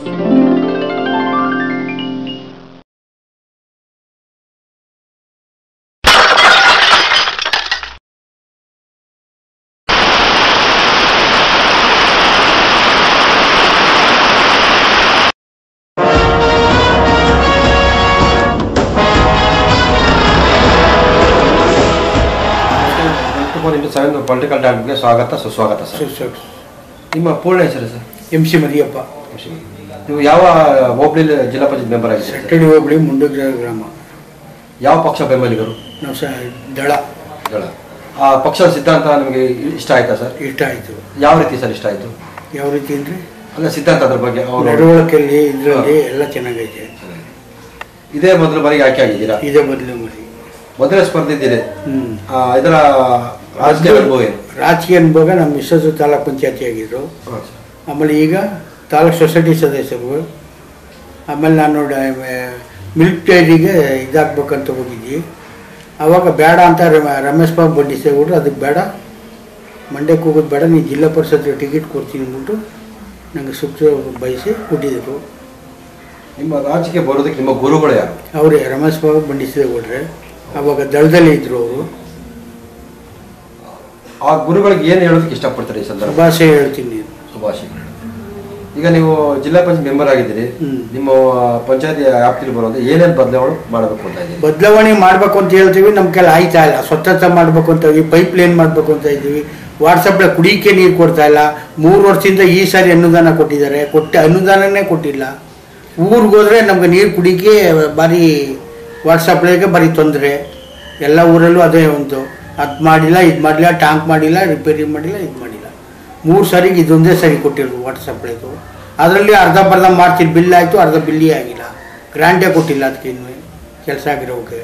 Into seven political ಟೈಮ್ಗೆ ಸ್ವಾಗತ ಸುಸ್ವಾಗತ ಸರ್ ನಿಮ್ಮ ಪೂರ್ಣ ಹೆಸರು ಸರ್ ಎಂ ಸಿ ಮರಿಯಪ್ಪ ನೀವು ಯಾವ ಹೋಬಳಿ ಜಿಲ್ಲಾ ಪಂಚಾಯತ್ ಮೆಂಬರ್ ಆಗಿದ್ದೀರಿ ಸರ್? ಸೆಟ್ಟಡಿ ಹೋಬಳಿ ಮುಂಡಗ್ರ ಗ್ರಾಮ ಯಾವ ಪಕ್ಷ ಬೆಂಬಲಿಗರು ನಾವು ಸ ದಳ ದಳ ಆ ಪಕ್ಷದ ಸಿದ್ಧಾಂತ ನಿಮಗೆ ಇಷ್ಟ ಆಯ್ತಾ ಸರ್ ಇಷ್ಟ ಆಯಿತು ಯಾವ ರೀತಿ ಸರ್ ಇಷ್ಟ ಆಯ್ತು ಯಾವ ರೀತಿ ಅಂದರೆ ಅಲ್ಲ ಸಿದ್ಧಾಂತ ಅದ್ರ ಬಗ್ಗೆ ಅವರು ನಡವಳಿಕೆಯಲ್ಲಿ ಇದರಲ್ಲಿ ಎಲ್ಲ ಚೆನ್ನಾಗೈತೆ ಇದೇ ಮೊದಲ ಬಾರಿಗೆ ಆಯ್ಕೆ ಆಗಿದ್ದೀರಾ ಇದೇ ಬದಲು ಮರಿ ಮೊದಲೇ ಸ್ಪರ್ಧಿದ್ದೀರಿ ಹ್ಞೂ ಆ, ಇದರ ರಾಜಕೀಯ ಅನುಭವ ಏನು ರಾಜಕೀಯ ಅನುಭವ ನಮ್ಮ ಮಿಸ್ಸಸ್ ತಾಲೂಕ್ ಪಂಚಾಯತಿ ಆಗಿದ್ರು ಹಾಂ ಸರ್. ಆಮೇಲೆ ಈಗ ತಾಲೂಕ್ ಸೊಸೈಟಿ ಸದಸ್ಯರು ಆಮೇಲೆ ನಾನು ಮಿಲ್ಕ್ ಡೈರಿಗೆ ಇದಾಕ್ಬೇಕಂತ ಹೋಗಿದ್ವಿ ಅವಾಗ ಬೇಡ ಅಂತ ರಮ- ರಮೇಶ್ ಬಾಬು ಬಂಡಿಸೇಗೌಡ್ರು ಅದಕ್ಕೆ ಬೇಡ ಮಂಡ್ಯಕ್ಕೆ ಹೋಗೋದು ಬೇಡ ನೀನು ಜಿಲ್ಲಾ ಪರಿಷತ್ ಟಿಕೆಟ್ ಕೊಡ್ತೀನಿ ಅಂದ್ಬಿಟ್ಟು ನನಗೆ ಸುಖ ಬಯಸಿ ಕೊಟ್ಟಿದ್ದರು ನಿಮ್ಮ ರಾಜಕೀಯ ಬರೋದಕ್ಕೆ ನಿಮ್ಮ ಗುರುಗಳು ಯಾರು ಅವರೇ ರಮೇಶ್ ಬಾಬು ಬಂಡಿಸೇಗೌಡ್ರೆ ಅವಾಗ ದಳದಲ್ಲಿ ಇದ್ದರು ಅವರು ಆ ಗುರುಗಳಿಗೆ ಏನು ಹೇಳೋದಕ್ಕೆ ಇಷ್ಟಪಡ್ತಾರೆ ಈ ಸಂದರ್ಭ ಭಾಷೆ ಹೇಳ್ತೀನಿ ಸುಭಾಷ್ ಈಗ ನೀವು ಜಿಲ್ಲಾ ಪಂಚಾಯತ್ ಮೆಂಬರ್ ಆಗಿದ್ದೀರಿ ಹ್ಮ್. ನಿಮ್ಮ ಪಂಚಾಯತ್ ವ್ಯಾಪ್ತಿಲಿ ಬರುವಂತ ಏನೇನು ಬದಲಾವಣೆ ಮಾಡಬೇಕು ಅಂತ ಇದ್ದೀರಿ ಬದಲಾವಣೆ ಮಾಡಬೇಕು ಅಂತ ಹೇಳ್ತೀವಿ ನಮ್ಮ ಕೆಲ ಆಯ್ತಾ ಇಲ್ಲ ಸ್ವಚ್ಛತೆ ಮಾಡಬೇಕು ಅಂತ ಇದ್ದೀವಿ ಪೈಪ್ ಲೈನ್ ಮಾಡಬೇಕು ಅಂತ ಇದ್ದೀವಿ ವಾಟ್ಸಪ್ಲೆ ಕುಡಿಯಕ್ಕೆ ನೀರು ಕೊಡ್ತಾ ಇಲ್ಲ ಮೂರು ವರ್ಷದಿಂದ ಈ ಸಾರಿ ಅನುದಾನ ಕೊಟ್ಟಿದ್ದಾರೆ ಕೊಟ್ಟು ಅನುದಾನನೇ ಕೊಟ್ಟಿಲ್ಲ ಊರಿಗೆ ಹೋದ್ರೆ ನಮ್ಗೆ ನೀರು ಕುಡಿಯಕ್ಕೆ ಭಾರಿ ವಾಟ್ಸಪ್ಲೆಗೆ ಭಾರಿ ತೊಂದರೆ ಎಲ್ಲ ಊರಲ್ಲೂ ಅದೇ ಒಂದು ಅದು ಮಾಡಿಲ್ಲ ಇದು ಮಾಡಿಲ್ಲ ಟ್ಯಾಂಕ್ ಮಾಡಿಲ್ಲ ರಿಪೇರಿ ಮಾಡಿಲ್ಲ ಇದು ಮಾಡಿಲ್ಲ ಮೂರು ಸಾರಿಗೆ ಇದೊಂದೇ ಸರಿ ಕೊಟ್ಟಿರೋದು ವಾಟ್ಸಪ್ಲೆದು ಅದರಲ್ಲಿ ಅರ್ಧ ಬರ್ಧ ಮಾಡ್ತೀನಿ ಬಿಲ್ ಆಯಿತು ಅರ್ಧ ಬಿಲ್ಲೇ ಆಗಿಲ್ಲ ಗ್ರಾಂಟೇ ಕೊಟ್ಟಿಲ್ಲ ಅದಕ್ಕೆ ಇನ್ನು ಕೆಲಸ ಆಗಿರೋಕೆ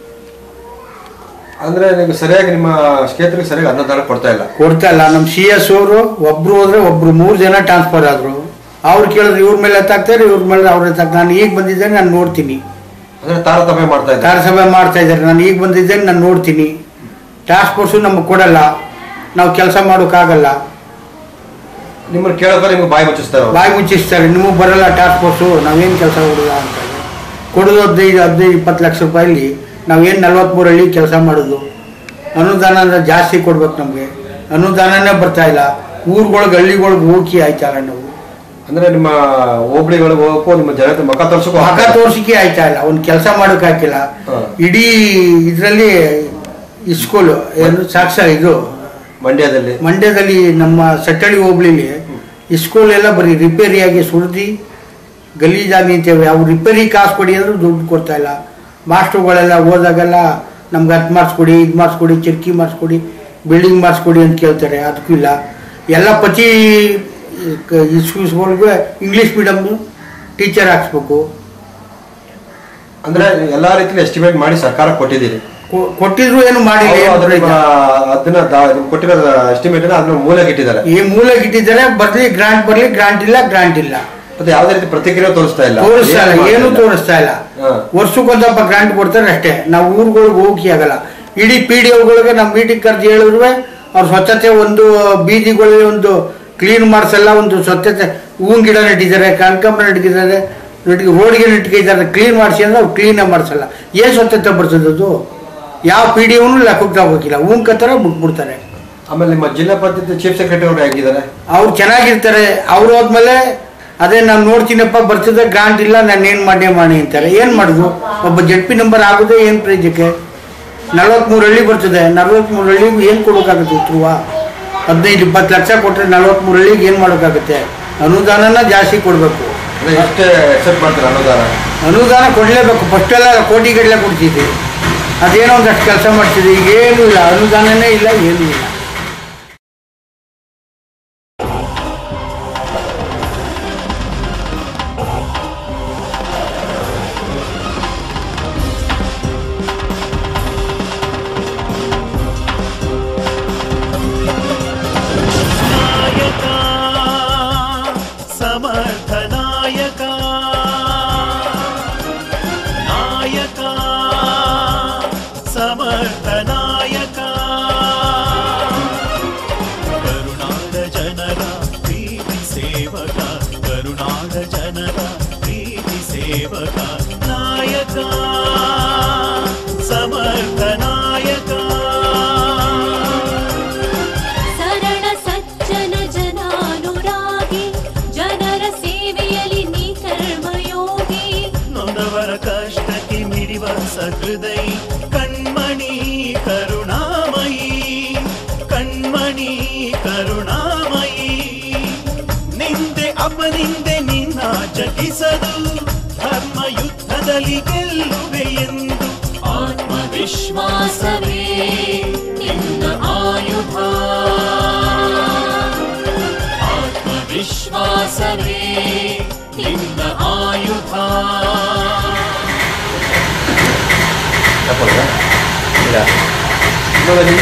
ಅಂದ್ರೆ ನಿಮ್ಗೆ ಸರಿಯಾಗಿ ನಿಮ್ಮ ಕ್ಷೇತ್ರಕ್ಕೆ ಸರಿಯಾಗಿ ಅನುದಾನ ಕೊಡ್ತಾ ಇಲ್ಲ ಕೊಡ್ತಾ ಇಲ್ಲ ನಮ್ಮ ಸಿ ಎಸ್ ಅವರು ಒಬ್ರು ಹೋದ್ರೆ ಒಬ್ರು ಮೂರು ಜನ ಟ್ರಾನ್ಸ್ಫರ್ ಆದ್ರು ಅವ್ರು ಕೇಳಿದ್ರೆ ಇವ್ರ ಮೇಲೆ ಎತ್ತಾಕ್ತಾರೆ ಇವ್ರ ಮೇಲೆ ಅವ್ರ ಎತ್ತಾಕ್ ನಾನು ಈಗ ಬಂದಿದ್ದೇನೆ ನಾನು ನೋಡ್ತೀನಿ ಅಂದ್ರೆ ತಾರತಮ್ಯ ಮಾಡ್ತಾ ಇದ್ದಾರೆ ಧಾರಸಭೆ ಮಾಡ್ತಾ ಇದ್ದಾರೆ ನಾನು ಈಗ ಬಂದಿದ್ದೇನೆ ನಾನು ನೋಡ್ತೀನಿ ಟಾಸ್ಕ್ ಫೋರ್ಸು ನಮಗೆ ಕೊಡಲ್ಲ ನಾವು ಕೆಲಸ ಮಾಡೋಕ್ಕಾಗಲ್ಲ ನಿಮ್ಮನ್ನ ಕೇಳೋಕೆ ನಿಮ್ಗೆ ಬಾಯಿ ಮುಚ್ಚಿಸ್ತಾರೆ ಅವ್ರು. ಬಾಯಿ ಮುಚ್ಚಿಸ್ತಾರೆ ನಿಮಗೆ ಬರಲ್ಲ ಟಾಸ್ಕ್ ಫೋರ್ಸು ನಾವೇನು ಕೆಲಸ ಕೊಡಲ್ಲ ಅಂತಾರೆ ಕೊಡೋದು ಹದಿನೈದು ಹದಿನೈದು ಇಪ್ಪತ್ತು ಲಕ್ಷ ರೂಪಾಯಿಲಿ ನಾವೇನು ನಲ್ವತ್ಮೂರು ಹಳ್ಳಿ ಕೆಲಸ ಮಾಡೋದು ಅನುದಾನ ಅಂದ್ರೆ ಜಾಸ್ತಿ ಕೊಡ್ಬೇಕು ನಮಗೆ ಅನುದಾನನೇ ಬರ್ತಾ ಇಲ್ಲ ಊರುಗಳ್ಗೆ ಹಳ್ಳಿಗಳ್ಗೆ ಹೋಗಿ ಆಯ್ತಾ ಇಲ್ಲ ನಾವು ಅಂದ್ರೆ ನಿಮ್ಮ ಹೋಬಳಿಗಳಿಗೆ ಹೋಗಕ್ಕೂ ನಿಮ್ಮ ಜನತೆ ಮಕ ತೋರ್ಸಕ್ಕೂ ಮಗ ತೋರ್ಸಿಕೆ ಆಯ್ತಾ ಇಲ್ಲ ಒಂದು ಕೆಲಸ ಮಾಡೋಕೆ ಹಾಕಿಲ್ಲ ಹಾ. ಇಡೀ ಇದರಲ್ಲಿ ಇಸ್ಕೂಲು ಏನು ಸಾಕ್ಷಾ ಇದು ಮಂಡ್ಯದಲ್ಲಿ ಮಂಡ್ಯದಲ್ಲಿ ನಮ್ಮ ಸಟ್ಟಳಿ ಹೋಬಳಿಲಿ ಇಸ್ಕೂಲ್ ಎಲ್ಲ ಬರೀ ರಿಪೇರಿಯಾಗಿ ಸುರಿದು ಗಲೀಜಾಗಿ ನಿಂತೇವೆ ಅವು ರಿಪೇರಿ ಕಾಸು ಕೊಡಿ ಅಂದ್ರೂ ದುಡ್ಡು ಕೊಡ್ತಾ ಇಲ್ಲ ಮಾಸ್ಟ್ರುಗಳೆಲ್ಲ ಹೋದಾಗೆಲ್ಲ ನಮ್ಗೆ ಅದು ಮಾಡಿಸ್ಕೊಡಿ ಇದು ಮಾಡಿಸ್ಕೊಡಿ ಚಿರ್ಕಿ ಮಾಡಿಸ್ಕೊಡಿ ಬಿಲ್ಡಿಂಗ್ ಮಾಡಿಸ್ಕೊಡಿ ಅಂತ ಕೇಳ್ತಾರೆ ಅದಕ್ಕೂ ಇಲ್ಲ ಎಲ್ಲ ಪ್ರತಿ ಸ್ಕೂಲ್ಸ್ಗಳಿಗೂ ಇಂಗ್ಲೀಷ್ ಮೀಡಿಯಮ್ದು ಟೀಚರ್ ಹಾಕ್ಸ್ಬೇಕು ಅಂದ್ರೆ ಎಲ್ಲಾ ರೀತಿಲಿ ಎಸ್ಟಿಮೇಟ್ ಮಾಡಿ ಸರ್ಕಾರ ಕೊಟ್ಟಿದ್ದೀರಿ ಕೊ- ಕೊಟ್ಟಿದ್ರು ಏನು ಮಾಡಿಲ್ಲ ಅವ್ರು ಏನು ಅದನ್ನ ಪ್ರಯೋಜನ? ಅದನ್ನ ದಾ- ನಿಮ್ಗೆ ಕೊಟ್ಟಿರೋ ಎಸ್ಟಿಮೇಟ್ ಅದನ್ನ ಮೂಲೆಗೆ ಇಟ್ಟಿದ್ದಾರೆ ಈ ಮೂಲೆಗೆ ಇಟ್ಟಿದ್ದಾರೆ ಬರ್ಲಿ ಗ್ರಾಂಟ್ ಬರ್ಲಿ ಗ್ರಾಂಟ್ ಇಲ್ಲ ಗ್ರಾಂಟ್ ಇಲ್ಲ ಮತ್ತೆ ಯಾವುದೇ ರೀತಿ ಪ್ರತಿಕ್ರಿಯೆ ತೋರಿಸ್ತಾ ಇಲ್ಲ ತೋರಿಸ್ತಾ ಇಲ್ಲ ಏನು ಏನು ಮಾಡ್ತಾ ಇಲ್ಲ. ತೋರಿಸ್ತಾ ಇಲ್ಲ ಹಾ. ವರ್ಷಕ್ಕೊಂದಪ್ಪ ಗ್ರಾಂಟ್ ಕೊಡ್ತಾರೆ ಅಷ್ಟೇ ನಾವು ಊರುಗಳಿಗೆ ಹೋಗಿ ಆಗಲ್ಲ ಇಡೀ ಪಿ ಡಿ ಒಗಳಿಗೆ ನಾವು ಮೀಟಿಂಗ್ ಕರೆದು ಹೇಳಿದ್ರು ಅವ್ರ ಸ್ವಚ್ಛತೆ ಒಂದು ಬೀದಿಗಳಲ್ಲಿ ಒಂದು ಕ್ಲೀನ್ ಮಾಡಿಸಲ್ಲ ಒಂದು ಸ್ವಚ್ಛತೆ ಹೂವಿನ ಗಿಡ ನೆಟ್ಟಿದ್ದಾರೆ ಕನಕಾಂಬರ ನೆಟ್ಟಿದ್ದಾರೆ ನೆಟ್ಟಿಗೆ ರೋಡ್ಗೆ ನೆಟ್ಟಿದ್ದಾರೆ ಕ್ಲೀನ್ ಮಾಡಿಸಿ ಅಂದ್ರೆ ಅವ್ರು ಕ್ಲೀನಾಗಿ ಮಾಡಿಸಲ್ಲ ಏನು ಸ್ವಚ್ಛತೆ ಬರ್ತದೆ ಅದು ಯಾವ ಪಿ ಡಿ ಒನು ಲೆಕ್ಕಕ್ಕೆ ತಗೋಕಿಲ್ಲ ಹೂವಿನ ಕತ್ತರ ಬಿಟ್ಬಿಡ್ತಾರೆ ಆಮೇಲೆ ನಿಮ್ಮ ಜಿಲ್ಲಾ ಪಂಚಾಯತ್ ಚೀಫ್ ಸೆಕ್ರೆಟರಿ ಅವರು ಹೇಗಿದ್ದಾರೆ ಅವ್ರು ಚೆನ್ನಾಗಿರ್ತಾರೆ ಅವ್ರು ಹೋದ್ಮೇಲೆ ಅದೇ ನಾನು ನೋಡ್ತೀನಪ್ಪ ಬರ್ತದೆ ಗ್ರಾಂಟ್ ಇಲ್ಲ ನಾನು ಏನು ಮಾಡೇ ಮಾಡಿ ಅಂತಾರೆ ಏನು ಮಾಡೋದು ಒಬ್ಬ ಜಡ್ ಪಿ ನಂಬರ್ ಆಗೋದೇ ಏನು ಪ್ರಯೋಜಕ್ಕೆ ನಲ್ವತ್ಮೂರು ಹಳ್ಳಿ ಬರ್ತದೆ ನಲ್ವತ್ಮೂರು ಹಳ್ಳಿಗೆ ಏನು ಕೊಡೋಕ್ಕಾಗುತ್ತೆ ಉತ್ತರವ ಹದಿನೈದು ಇಪ್ಪತ್ತು ಲಕ್ಷ ಕೊಟ್ಟರೆ ನಲ್ವತ್ಮೂರು ಹಳ್ಳಿಗೆ ಏನು ಮಾಡೋಕ್ಕಾಗುತ್ತೆ ಅನುದಾನನ ಜಾಸ್ತಿ ಕೊಡಬೇಕು ಅಂದ್ರೆ ಎಷ್ಟೇ ಎಕ್ಸೆಪ್ಟ್ ಮಾಡ್ತಾರೆ ಅನುದಾನ ಅನುದಾನ ಕೊಡಲೇಬೇಕು ಫಸ್ಟೆಲ್ಲ ಕೋಟಿಗಟ್ಟಲೆ ಕೊಡ್ತಿದ್ವಿ ಅದೇನೋ ಒಂದಷ್ಟು ಕೆಲಸ ಮಾಡ್ತಿದ್ವಿ ಈಗ ಏನೂ ಇಲ್ಲ ಅನುದಾನನೇ ಇಲ್ಲ ಏನೂ ಇಲ್ಲ ನಾಯಕ ಸಮರ್ಥ ನಾಯಕ ನಾಯಕ ಸಮರ್ಥ ನಾಯಕ ಜನರ ಪ್ರೀತಿ ಸೇವಕ ನಾಯಕ ಸಮರ್ಥ ನಾಯಕ ಸರಳ ಸಜ್ಜನ ಜನಾನುರಾಗಿ ಜನರ ಸೇವೆಯಲ್ಲಿ ನೀ ಕರ್ಮಯೋಗಿ ನೊಂದವರ ಕಷ್ಟಕ್ಕೆ ಮಿಡಿವ ಸಹೃದಯ ಕಣ್ಮಣಿ ಕರುಣಾಮಯಿ ಕಣ್ಮಣಿ ಕರುಣಾಮಯಿ ನಿಂದೆ ಅಪನಿಂದೆ ನಿನ್ನ ಜಗಿಸದು ಧರ್ಮ ಯುದ್ಧದಲ್ಲಿ ಗೆಲ್ಲುವೆ ಎಂದು ಆತ್ಮವಿಶ್ವಾಸವೇ ನಿನ್ನ ಆಯುಧ ಆತ್ಮವಿಶ್ವಾಸವೇ ನಿನ್ನ ಆಯುಧ ತಗೊಳ್ಳ ಇಲ್ಲ ಇವಾಗ ನಿಮ್ಮ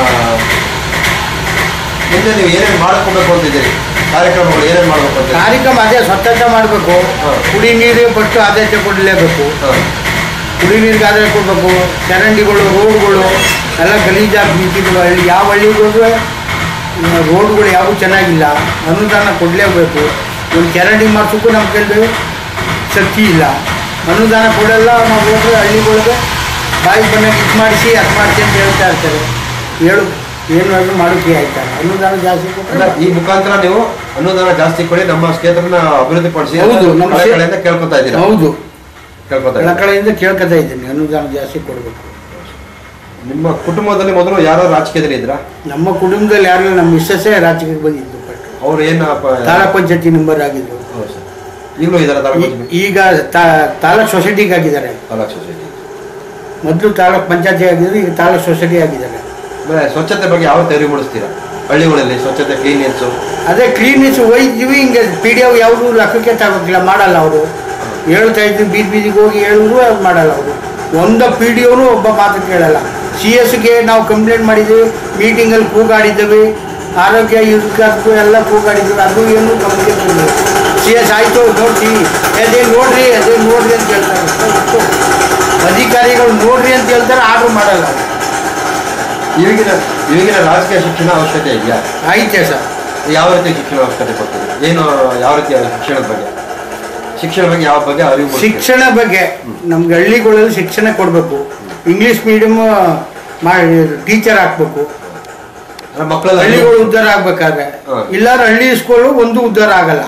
ಮುಂದೆ ನೀವು ಏನೇನು ಮಾಡ್ಕೋಬೇಕು ಅಂತಿದ್ದೀರಿ ಕಾರ್ಯಕ್ರಮಗಳು ಏನೇನು ಮಾಡಬೇಕು ಅಂತ ಕಾರ್ಯಕ್ರಮ ಅದೇ ಸ್ವಚ್ಛತೆ ಮಾಡಬೇಕು ಹಾ. ಕುಡಿ ನೀರು ಬಟ್ಟು ಆದ್ಯತೆ ಕೊಡಲೇಬೇಕು ಹಾಂ ಕುಡಿ ನೀರಿಗೆ ಆದಾಯ ಕೊಡಬೇಕು ಚರಂಡಿಗಳು ರೋಡ್ಗಳು ಎಲ್ಲ ಗಲೀಜಾಗಿ ನಿಂತಿದ್ವು ಹಳ್ಳಿ ಯಾವ ಹಳ್ಳಿಗೂ ರೋಡ್ಗಳು ಯಾವೂ ಚೆನ್ನಾಗಿಲ್ಲ ಅನುದಾನ ಕೊಡಲೇಬೇಕು ಒಂದು ಚರಂಡಿ ಮಾಡ್ಸೋಕ್ಕೂ ನಮ್ಮ ಕೈಲಿ ಶಕ್ತಿ ಇಲ್ಲ ಅನುದಾನ ಕೊಡಲ್ಲ ನಾವು ಹೋದ್ರೆ ಹಳ್ಳಿಗಳಿಗೆ ಬಾಯಿ ಬಂದಾಗ ಇದು ಮಾಡಿಸಿ ಅದು ಮಾಡಿಸಿ ಅಂತ ಹೇಳ್ತಾ ಇರ್ತಾರೆ ಹೇಳು ಏನಾದರೂ ಮಾಡೋಕ್ಕೆ ಆಯ್ತಾರೆ ಅನುದಾನ ಜಾಸ್ತಿ ಅಂದ್ರೆ ಕೊಟ್ಟರೆ ಈ ಮುಖಾಂತರ ನೀವು ಅನುದಾನ ಜಾಸ್ತಿ ಕೊಡಿ ನಮ್ಮ ಕ್ಷೇತ್ರನ ಅಭಿವೃದ್ಧಿ ಪಡಿಸಿ ಹೌದು, ನಮ್ಮ ನಮ್ಮ ಕ್ಷೇ- ಕಡೆಯಿಂದ ಕೇಳ್ಕೊತಾ ಇದ್ದೀರಾ ಹೌದು ಕೇಳ್ಕೊತಾ ಎಲ್ಲ ಇದ್ದೀರಾ ಕಡೆಯಿಂದ ಕೇಳ್ಕೊತಾ ಇದ್ದೀನಿ ಅನುದಾನ ಜಾಸ್ತಿ ಕೊಡಬೇಕು ನಿಮ್ಮ ಕುಟುಂಬದಲ್ಲಿ ಮೊದಲು ಯಾರೋ ರಾಜಕೀಯದಲ್ಲಿ ಇದ್ರಾ ನಮ್ಮ ಕುಟುಂಬದಲ್ಲಿ ಯಾರು ನಮ್ಮ ಮಿಸ್ಸಸ್ಸೇ ರಾಜಕೀಯಕ್ಕೆ ಬಂದಿದ್ದು ಫಸ್ಟ್ ಅವ್ರು ಏನು ತಾಲೂಕ್ ಪಂಚಾಯತಿ ನಂಬರ್ ಆಗಿದ್ದು ಹೌದು ಸರ್ ಈಗಲೂ ಇದ್ದಾರೆ ಈ- ತಾಲೂಕು ಈಗ ತಾ- ತಾಲೂಕ್ ಸೊಸೈಟಿಗೆ ಆಗಿದ್ದಾರೆ ತಾಲೂಕು ಸೊಸೈಟಿ ಮೊದಲು ತಾಲೂಕ್ ಪಂಚಾಯತಿ ಆಗಿದ್ರು ಈಗ ತಾಲೂಕ್ ಸೊಸೈಟಿ ಆಗಿದ್ದಾರೆ ಆಮೇಲೆ ಸ್ವಚ್ಛತೆ ಬಗ್ಗೆ ಯಾವ ತೆರಿಗೆ ಮೂಡಿಸ್ತೀರಾ ಹಳ್ಳಿಗಳಲ್ಲಿ ಸ್ವಚ್ಛತೆ ಕ್ಲೀನ್ನೆಸ್ಸು ಅದೇ ಕ್ಲೀನ್ನೆಸ್ ಒಯ್ದಿವಿ ಹಿಂಗೆ ಪಿ ಡಿ ಒ ಯಾವುದು ಲೆಕ್ಕಕ್ಕೆ ತಗೋಕಿಲ್ಲ ಮಾಡಲ್ಲ ಅವರು ಹೇಳ್ತಾ ಇದ್ವಿ ಬೀದಿ ಬೀದಿಗೆ ಹೋಗಿ ಹೇಳಿದ್ರು ಅದು ಮಾಡಲ್ಲ ಅವರು ಒಂದ ಪಿ ಡಿ ಒನು ಒಬ್ಬ ಮಾತು ಕೇಳಲ್ಲ ಸಿ ಎಸ್ಗೆ ನಾವು ಕಂಪ್ಲೇಂಟ್ ಮಾಡಿದ್ದೀವಿ ಮೀಟಿಂಗಲ್ಲಿ ಕೂಗಾಡಿದ್ದೀವಿ ಆರೋಗ್ಯ ಇದಕ್ಕೂ ಎಲ್ಲ ಕೂಗಾಡಿದ್ದೀವಿ ಅದು ಏನು ಗಮನಕ್ಕೆ ಬಂದಿಲ್ಲ ಸಿ ಎಸ್ ಆಯಿತು ನೋಡ್ತೀವಿ ಅದೇ ನೋಡ್ರಿ ಅದೇ ನೋಡ್ರಿ ಅಂತ ಹೇಳ್ತಾರೆ ಅಷ್ಟು ಅಧಿಕಾರಿಗಳು ನೋಡ್ರಿ ಅಂತ ಹೇಳ್ತಾರೆ ಆರ್ಡ್ರ್ ಮಾಡಲ್ಲ ಅವ್ರು. ಈಗಿನ ಈಗಿನ ರಾಜಕೀಯ ಶಿಕ್ಷಣ ಅವಶ್ಯಕತೆ ಇದೆಯಾ ಐತೆ ಸರ್ ಯಾವ ರೀತಿ ಶಿಕ್ಷಣ ಅವಶ್ಯಕತೆ ಕೊಡ್ತೀರಿ ಏನು ಯಾವ ರೀತಿಯ ಶಿಕ್ಷಣದ ಬಗ್ಗೆ ಶಿಕ್ಷಣ ಬಗ್ಗೆ ಯಾವ ಬಗ್ಗೆ ಅರಿವು ಮೂಡಿಸ್ತೀರಿ? ಶಿಕ್ಷಣ ಬಗ್ಗೆ ನಮ್ಗೆ ಹಳ್ಳಿಗಳಲ್ಲಿ ಶಿಕ್ಷಣ ಕೊಡಬೇಕು ಇಂಗ್ಲೀಷ್ ಮೀಡಿಯಮ್ ಮಾಡಿ ಟೀಚರ್ ಹಾಕ್ಬೇಕು ಅಂದ್ರೆ ಮಕ್ಕಳೆಲ್ಲ ಹಳ್ಳಿಗಳು ಉದ್ಧಾರ ಆಗ್ಬೇಕಾದ್ರೆ ಹಾ. ಇಲ್ಲಾರ ಹಳ್ಳಿ ಸ್ಕೂಲು ಒಂದು ಉದ್ಧಾರ ಆಗಲ್ಲ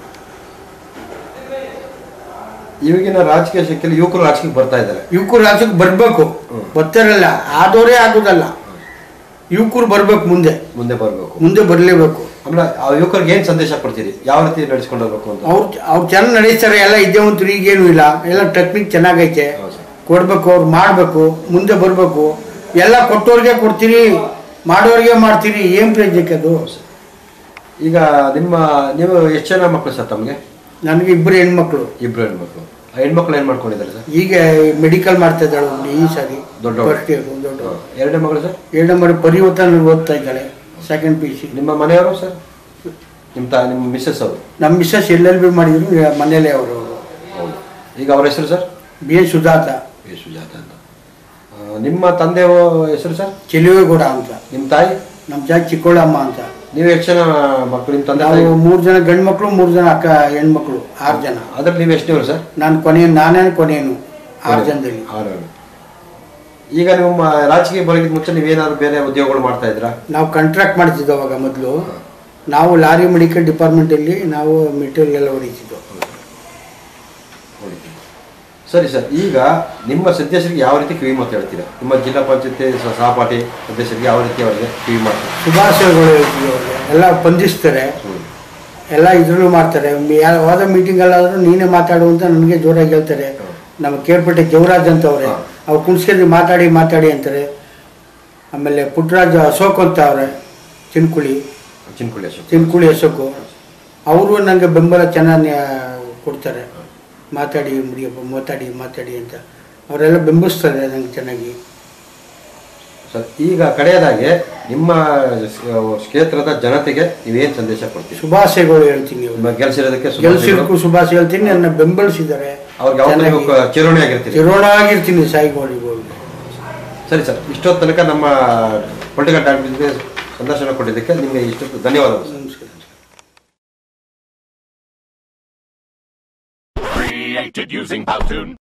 ಈಗಿನ ರಾಜಕೀಯ ಶಿಕ್ಷಣ ಯುವಕರು ರಾಜಕೀಯಕ್ಕೆ ಬರ್ತಾ ಇದ್ದಾರೆ ಯುವಕರು ರಾಜ್ಯಕ್ಕೆ ಬರಬೇಕು ಹ್ಮ್. ಬರ್ತಾರಲ್ಲ ಆದವರೇ ಆಗೋದಲ್ಲ ಯುವಕರು ಬರ್ಬೇಕು ಮುಂದೆ ಮುಂದೆ ಬರಬೇಕು ಮುಂದೆ ಬರಲೇಬೇಕು ಆಮೇಲೆ ಆ ಯುವಕರಿಗೆ ಏನ್ ಸಂದೇಶ ಕೊಡ್ತೀರಿ ಯಾವ ರೀತಿ ನಡೆಸ್ಕೊಂಡು ಹೋಗ್ಬೇಕು ಅಂತ ಅವ್ರು ಅವ್ರು ಚೆನ್ನಾಗಿ ನಡೆಸ್ತಾರೆ ಎಲ್ಲ ವಿದ್ಯಾವಂತರು ಈಗೇನು ಇಲ್ಲ ಎಲ್ಲ ಟೆಕ್ನಿಕ್ ಚೆನ್ನಾಗೈತೆ ಹೌದು ಸರ್. ಕೊಡ್ಬೇಕು ಅವ್ರು ಮಾಡಬೇಕು ಮುಂದೆ ಬರಬೇಕು ಎಲ್ಲ ಕೊಟ್ಟವ್ರಿಗೆ ಕೊಡ್ತೀರಿ ಮಾಡೋರಿಗೆ ಮಾಡ್ತೀರಿ ಏನು ಪ್ರಯೋಜನಕ್ಕೆ ಅದು ಈಗ ನಿಮ್ಮ ನೀವು ಎಷ್ಟು ಜನ ಮಕ್ಕಳು ಸರ್ ತಮಗೆ ನನಗೆ ಇಬ್ಬರು ಹೆಣ್ಮಕ್ಳು ಇಬ್ರು ಹೆಣ್ಮಕ್ಳು ಆ ಹೆಣ್ಮಕ್ಳು ಏನ್ ಮಾಡ್ಕೊಂಡಿದ್ದಾರೆ ಸರ್ ಈಗ ಮೆಡಿಕಲ್ ಮಾಡ್ತಾ ಇದ್ದಾಳೆ ಒಂದು ಈ ಸಾರಿ ದೊಡ್ಡವಳು. ಫಸ್ಟ್ ಇಯರ್ ದೊಡ್ಡ ಎರಡನೇ ಮಗಳು ಸರ್ ಎರಡು ನಂಬರ್ ಪರಿವರ್ತನೆ ಓದ್ತಾ ಇದ್ದಾಳೆ ಸೆಕೆಂಡ್ ಪಿ ಸಿ ನಿಮ್ಮ ಮನೆಯವರು ಸರ್ ನಿಮ್ಮ ತಾ ನಿಮ್ಮ ಮಿಸ್ಸಸ್ ಅವರು ನಮ್ಮ ಮಿಸ್ಸಸ್ ಎಲ್ ಎಲ್ ಬಿ ಮಾಡಿದ್ರು ಮನೇಲೆ ಅವರು ಹೌದು ಈಗ ಅವ್ರ ಹೆಸರು ಸರ್ ಬಿ ಎಸ್ ಸುಧಾತ ವಿ ಸುಜಾತ ಅಂತ ಆ, ನಿಮ್ಮ ತಂದೆ ಹೆಸರು ಸರ್ ಚೆಲುವೇಗೌಡ ಅಂತ ನಿಮ್ಮ ತಾಯಿ ನಮ್ಮ ಜಾಗ ಚಿಕ್ಕೋಳಮ್ಮ ಅಂತ ನೀವು ಎಷ್ಟು ಜನ ಮಕ್ಕಳು ನಿಮ್ಮ ತಂದೆ ನಾವು ತಾಯಿ ಮೂರು ಜನ ಗಂಡು ಮಕ್ಕಳು ಮೂರು ಜನ ಅಕ್ಕ ಹೆಣ್ಮಕ್ಳು ಆರು ಜನ ಅದ್ರಲ್ಲಿ ನೀವು ಎಷ್ಟನೇವ್ರು ಸರ್ ನಾನು ಕೊನೆಯ ನಾನೇ ಕೊನೆಯನು ಆರು ಜನದಲ್ಲಿ ಆರು ಜನ. ಈಗ ನಿಮ್ಮ ರಾಜಕೀಯ ಬರೋದಕ್ಕೆ ಮುಂಚೆ ನೀವೇನಾದ್ರು ಬೇರೆ ಉದ್ಯೋಗಗಳು ಮಾಡ್ತಾ ಇದ್ರಾ ನಾವು ಕಾಂಟ್ರಾಕ್ಟ್ ಮಾಡ್ತಿದ್ದೋ ಅವಾಗ ಮೊದಲು ನಾವು ಲಾರಿ ಮೆಡಿಕಲ್ ಡಿಪಾರ್ಟ್ಮೆಂಟಲ್ಲಿ ನಾವು ಮೆಟೀರಿಯಲ್ ಎಲ್ಲ ಹೊಡಿತಿದ್ದೋ ಹೊಡಿತೀವಿ. ಸರಿ ಸರ್ ಈಗ ನಿಮ್ಮ ಸದಸ್ಯರಿಗೆ ಯಾವ ರೀತಿ ಕಿವಿ ಮಾತು ಹೇಳ್ತೀರಾ ನಿಮ್ಮ ಜಿಲ್ಲಾ ಪಂಚಾಯತಿ ಸ- ಸಹಪಾಠಿ ಸದಸ್ಯರಿಗೆ ಯಾವ ರೀತಿ ಅವರಿಗೆ ಕಿವಿ ಮಾತು ಶುಭಾಶಯಗಳು ಹೇಳ್ತೀವಿ ಅವ್ರಿಗೆ ಎಲ್ಲ ಬಂಧಿಸ್ತಾರೆ ಹ್ಮ್. ಎಲ್ಲ ಇದ್ರೂ ಮಾಡ್ತಾರೆ ಯಾವ- ಯಾವ್ದೋ ಮೀಟಿಂಗಲ್ಲಾದರೂ ನೀನೇ ಮಾತಾಡು ಅಂತ ನನಗೆ ಜೋರಾಗಿ ಹೇಳ್ತಾರೆ ನಮ್ಮ ಕೇರ್ಪೇಟೆ ಜವರಾಜ್ ಅಂತ ಅವ್ರೆ ಹಾ. ಅವ್ರು ಕುಣಿಸ್ಕೊಂಡು ಮಾತಾಡಿ ಮಾತಾಡಿ ಅಂತಾರೆ ಆಮೇಲೆ ಪುಟ್ಟರಾಜ ಅಶೋಕ್ ಅಂತ ಅವ್ರೆ ಚಿನ್ಕುಳಿ ಚಿನ್ಕುಳಿ ಅಶೋಕ್ ಚಿನ್ಕುಳಿ ಅಶೋಕು ಅವರು ನನಗೆ ಬೆಂಬಲ ಚೆನ್ನಾಗಿ ಕೊಡ್ತಾರೆ ಮಾತಾಡಿ ಮುಡಿಯಪ್ಪ ಮಾತಾಡಿ ಮಾತಾಡಿ ಅಂತ ಅವರೆಲ್ಲ ಬೆಂಬಲಿಸ್ತಾರೆ ನಂಗೆ ಚೆನ್ನಾಗಿ ಸರ್ ಈಗ ಕಡೆಯದಾಗಿ ನಿಮ್ಮ ಸ- ಕ್ಷೇತ್ರದ ಜನತೆಗೆ ನೀವೇನು ಸಂದೇಶ ಕೊಡ್ತೀರಿ ಶುಭಾಶಯಗಳು ಹೇಳ್ತೀನಿ ಅವ್ರಿಗೆ. ನಿಮ್ಮ ಗೆಲ್ಸಿರೋದಕ್ಕೆ ಶುಭಾಶಯಗಳು. ಗೆಲ್ಸಿರ್ಕು ಶುಭಾಶಯ ಹೇಳ್ತೀನಿ ನನ್ನ ಬೆಂಬಲಿಸಿದ್ದಾರೆ ಅವ್ರಿಗೆ ಯಾವತ್ತೂ ನೀವು ಕ- ಚಿರೋಣಿ ಆಗಿರ್ತೀರಿ ಚಿರೋಣಾಗಿರ್ತೀನಿ ಸಾಯಿಗೋಳಿಗಳು ಸರಿ ಸರ್ ಇಷ್ಟೊತ್ತು ತನಕ ನಮ್ಮ ಪೊಲಿಟಿಕಲ್ ಡಾಕ್ಟರ್ಗೆ ಸಂದರ್ಶನ ಕೊಟ್ಟಿದ್ದಕ್ಕೆ ನಿಮಗೆ ಇಷ್ಟೊತ್ತು ಧನ್ಯವಾದಗಳು ಸರ್ ನಮಸ್ಕಾರ created using Powtoon.